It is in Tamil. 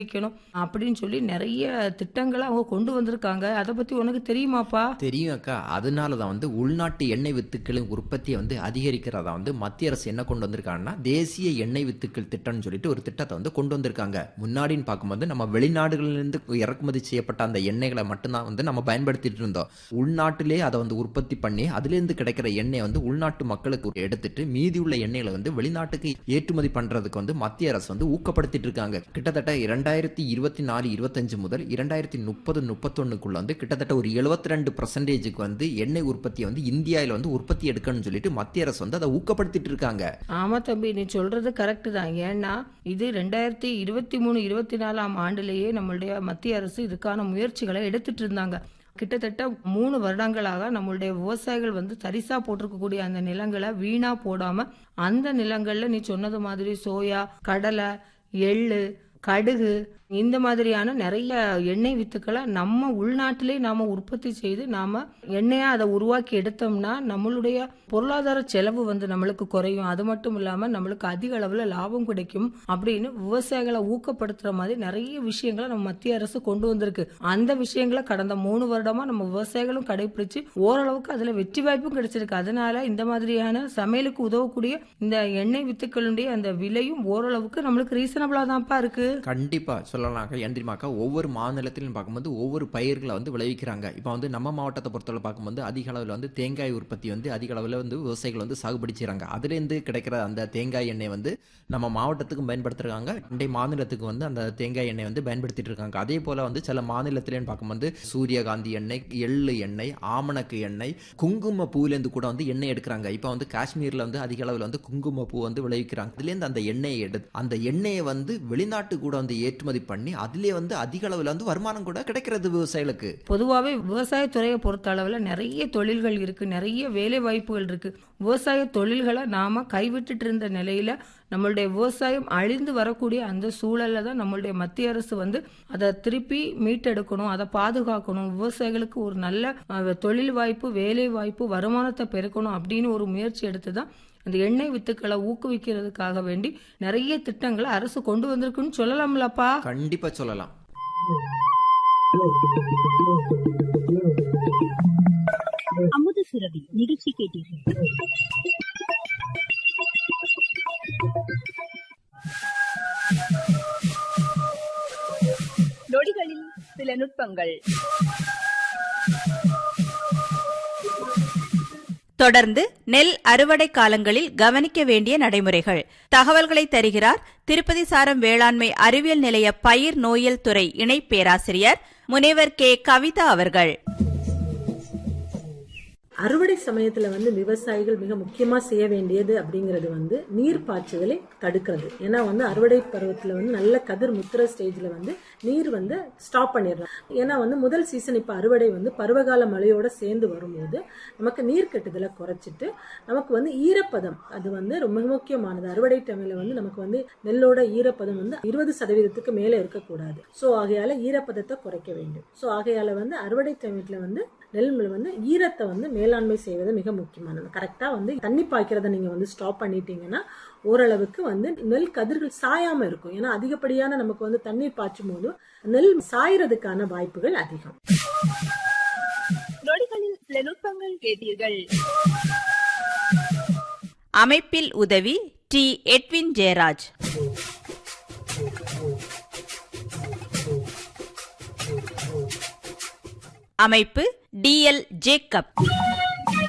வைக்கணும் அப்படின்னு சொல்லி நிறைய திட்டங்களை அவங்க கொண்டு வந்திருக்காங்க அதை பத்தி உனக்கு தெரியுமாப்பா தெரியும் அக்கா அதனால தான் வந்து உள்நாட்டு எண்ணெய் வித்துக்களின் உற்பத்தியை வந்து அதிகரிக்கிறதா வந்து மத்திய அரசு என்ன கொண்டு வந்திருக்காங்கன்னா தேசிய எண்ணெய் வித்துக்கள் திட்டம்னு சொல்லிட்டு ஒரு திட்டத்தை வந்து கொண்டு வந்திருக்காங்க முன்னாடின்னு பார்க்கும்போது நம்ம வெளிநாடுகளிலிருந்து இறக்குமதி செய்யப்பட்ட அந்த எண்ணெய்களை மட்டும்தான் வந்து நம்ம பயன்படுத்திட்டு இருந்தோம் உள்நாட்டிலே அதை வந்து உற்பத்தி பண்ணி அதுலேருந்து கிடைக்கிற எண்ணெய் வந்து உள்நாட்டு மக்களுக்கு எடுத்துட்டு மீதி உள்ள எண்ணெய்களை வந்து வெளிநாட்டுக்கு ஏற்றுமதி பண்றதுக்கு வந்து மத்திய அரசு வந்து ஊக்கப்படுத்திட்டு இருக்காங்க கிட்டத்தட்ட இரண்டாயிரத்தி இருபத்தி நாலு இருபத்தஞ்சு முதல் இரண்டாயிரத்தி முப்பது முப்பத்தொன்னுக்குள்ள வந்து கிட்டத்தட்ட ஒரு எழுபத்தி ரெண்டு பர்சன்டேஜுக்கு வந்து எண்ணெய் உற்பத்தியை வந்து இந்தியாவில் வந்து உற்பத்தி எடுக்கணும்னு சொல்லிட்டு மத்திய அரசு வந்து அதை ஊக்கப்படுத்திட்டு இருக்காங்க ஆமா தம்பி நீ சொல்றது கரெக்ட் தான் ஏன்னா இது ரெண்டாயிரத்தி இருபத்தி மூணு இருபத்தி நாலாம் ஆண்டுலேயே நம்மளுடைய மத்திய அரசு இதுக்கான முயற்சிகளை எடுத்துட்டு இருந்தாங்க கிட்டத்தட்ட மூணு வருடங்களாக நம்மளுடைய விவசாயிகள் வந்து தரிசா போட்டிருக்கக்கூடிய அந்த நிலங்களை வீணா போடாம அந்த நிலங்கள்ல நீ சொன்னது மாதிரி சோயா கடலை எள்ளு கடுகு இந்த மாதிரியான நிறைய எண்ணெய் வித்துக்களை நம்ம உள்நாட்டிலே நாம உற்பத்தி செய்து நாம எண்ணெயா அதை உருவாக்கி எடுத்தோம்னா நம்மளுடைய பொருளாதார செலவு வந்து நம்மளுக்கு குறையும் அது மட்டும் இல்லாம நம்மளுக்கு அதிக அளவுல லாபம் கிடைக்கும் அப்படின்னு விவசாயிகளை ஊக்கப்படுத்துற மாதிரி நிறைய விஷயங்களை நம்ம மத்திய அரசு கொண்டு வந்திருக்கு அந்த விஷயங்களை கடந்த மூணு வருடமா நம்ம விவசாயிகளும் கடைபிடிச்சு ஓரளவுக்கு அதுல வெற்றி வாய்ப்பும் கிடைச்சிருக்கு அதனால இந்த மாதிரியான சமையலுக்கு உதவக்கூடிய இந்த எண்ணெய் வித்துக்களுடைய அந்த விலையும் ஓரளவுக்கு நம்மளுக்கு ரீசனபிளா தான்ப்பா இருக்கு கண்டிப்பா சொல்லலாம்க்கா ஏன் தெரியுமாக்கா ஒவ்வொரு மாநிலத்திலும் பார்க்கும்போது ஒவ்வொரு பயிர்களை வந்து விளைவிக்கிறாங்க இப்போ வந்து நம்ம மாவட்டத்தை பொறுத்தவரை பார்க்கும்போது அதிக அளவில் வந்து தேங்காய் உற்பத்தி வந்து அதிக அளவில் வந்து விவசாயிகள் வந்து சாகுபடி செய்கிறாங்க அதுலேருந்து கிடைக்கிற அந்த தேங்காய் எண்ணெய் வந்து நம்ம மாவட்டத்துக்கும் பயன்படுத்துறாங்க இன்றைய மாநிலத்துக்கு வந்து அந்த தேங்காய் எண்ணெய் வந்து பயன்படுத்திட்டு இருக்காங்க அதே போல வந்து சில மாநிலத்திலேன்னு பார்க்கும்போது சூரியகாந்தி எண்ணெய் எள்ளு எண்ணெய் ஆமணக்கு எண்ணெய் குங்கும பூலேருந்து கூட வந்து எண்ணெய் எடுக்கிறாங்க இப்போ வந்து காஷ்மீரில் வந்து அதிக அளவில் வந்து குங்கும பூ வந்து விளைவிக்கிறாங்க அதுலேருந்து அந்த எண்ணெயை எடுத்து அந்த எண்ணெயை வந்து வெளிநாட்டு கூட வந்து ஏற்றுமதி பண்ணி அதுலேயே வந்து அதிக அளவில் வந்து வருமானம் கூட கிடைக்கிறது விவசாயிகளுக்கு பொதுவாகவே விவசாயத்துறையை பொறுத்த அளவில் நிறைய தொழில்கள் இருக்கு நிறைய வேலை வாய்ப்புகள் இருக்கு விவசாய தொழில்களை நாம கைவிட்டுட்டு இருந்த நிலையில நம்மளுடைய விவசாயம் அழிந்து வரக்கூடிய அந்த சூழல்ல தான் நம்மளுடைய மத்திய அரசு வந்து அதை திருப்பி மீட்டெடுக்கணும் அதை பாதுகாக்கணும் விவசாயிகளுக்கு ஒரு நல்ல அஹ், தொழில் வாய்ப்பு வேலை வாய்ப்பு வருமானத்தை பெருக்கணும் அப்படின்னு ஒரு முயற்சி எடுத்து தான் அந்த எண்ணெய் வித்துக்களை ஊக்குவிக்கிறதுக்காக வேண்டி நிறைய திட்டங்களை அரசு கொண்டு வந்திருக்குன்னு சொல்லலாம்லப்பா கண்டிப்பா சொல்லலாம் அமுத சுரபி நிகழ்ச்சி கேட்டீர்கள் நொடிகளில் சில நுட்பங்கள் தொடர்ந்து நெல் அறுவடை காலங்களில் கவனிக்க வேண்டிய நடைமுறைகள் தகவல்களை தருகிறார் திருப்பதி சாரம் வேளாண்மை அறிவியல் நிலைய பயிர் நோயியல் துறை இணை பேராசிரியர் முனைவர் கே கவிதா அவர்கள் அறுவடை சமயத்துல வந்து விவசாயிகள் மிக முக்கியமா செய்ய வேண்டியது அப்படிங்கிறது வந்து நீர் பாய்ச்சுதலை தடுக்கிறது ஏன்னா வந்து அறுவடை பருவத்துல வந்து நல்ல கதிர் முத்துற ஸ்டேஜ்ல வந்து நீர் வந்து ஸ்டாப் பண்ணிடுறோம் ஏன்னா வந்து முதல் சீசன் இப்ப அறுவடை வந்து பருவகால மழையோட சேர்ந்து வரும்போது நமக்கு நீர் கட்டுதலை குறைச்சிட்டு நமக்கு வந்து ஈரப்பதம் அது வந்து ரொம்ப முக்கியமானது அறுவடை டைம்ல வந்து நமக்கு வந்து நெல்லோட ஈரப்பதம் வந்து இருபது சதவீதத்துக்கு மேல இருக்கக்கூடாது சோ ஆகையால ஈரப்பதத்தை குறைக்க வேண்டும் சோ ஆகையால வந்து அறுவடை டைம்ல வந்து நெல் மில் வந்து ஈரத்தை வந்து மேலாண்மை செய்வது மிக முக்கியமானது கரெக்டா வந்து தண்ணி பாய்க்கிறத நீங்க வந்து ஸ்டாப் பண்ணிட்டீங்கன்னா ஓரளவுக்கு வந்து நெல் கதிர்கள் சாயாம இருக்கும் ஏன்னா அதிகப்படியான நமக்கு வந்து தண்ணீர் பாய்ச்சும் போது நெல் சாயறதுக்கான வாய்ப்புகள் அதிகம் நொடிகளில் சில நுட்பங்கள் கேட்டீர்கள் அமைப்பில் உதவி டி எட்வின் ஜெயராஜ் அமைப்பு டி எல் ஜேக்கப்